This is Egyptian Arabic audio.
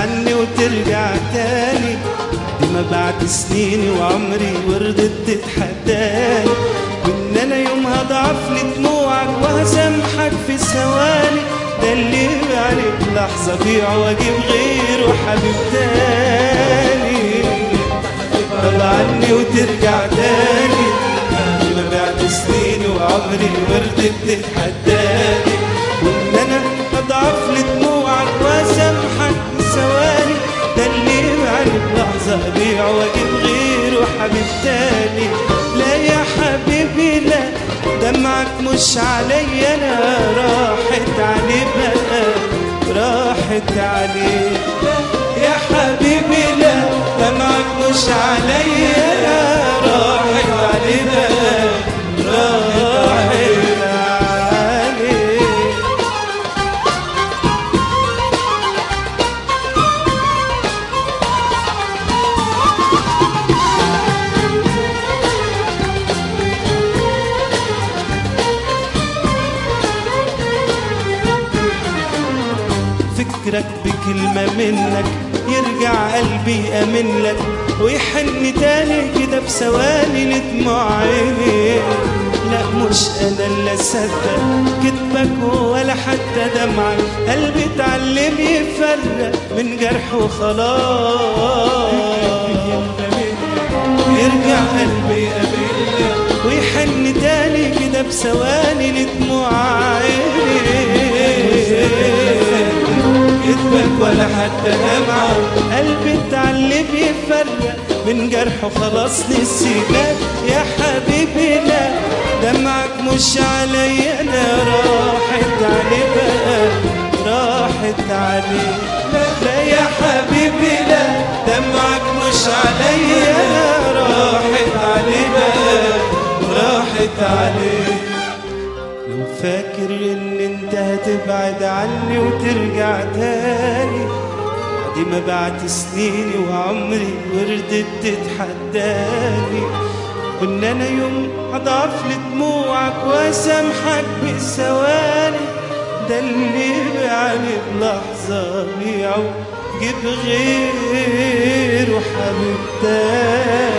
عني وترجع تاني دي ما بعد سنيني وعمري ورضت تتحداني وان انا يوم هضعف لدموعك وهسامحك في ثواني ده اللي يعني بلحظة بيع واجيب غيره حبيب تاني تغضب عني وترجع تاني ما بعد سنيني وعمري ورضت تتحداني وان انا اضعف لدموعك واسامحك بثواني ده اللي يعني بلحظة ابيع واجيب غيره حبيب تاني لا يا حبيبي لا دمعك مش عليا انا راحت عليه بقى راحت عليه يا حبيبي لا دمعك مش عليا انا راحت عليه بقى راحت عليه فكرك بكلمة منك يرجع قلبي يأمن لك ويحن تاني كده بثواني لدموع عيني لا مش انا اللي اصدق كدبك ولا حتى دمعك قلبي اتعلم يفرق من جرح وخلاص يرجع قلبي يقابلك ويحن تاني كده بثواني لدموع عيني كدبك ولا حتى دمعة قلبي اتعلم يفرق من جرحه خلاص نسيبك يا حبيبي لا دمعك مش عليا انا راحت عليه بقى راحت عليه لا يا حبيبي لا دمعك مش عليا انا راحت عليه بقى راحت عليه لو فاكر ان انت هتبعد عني وترجع تاني بعد ما بعت سنيني وعمري وردت تتحداني وان انا يوم هضعف لدموعك واسامحك بثواني ده اللي يعني بلحظة بيعه جيب غيره حبيب تاني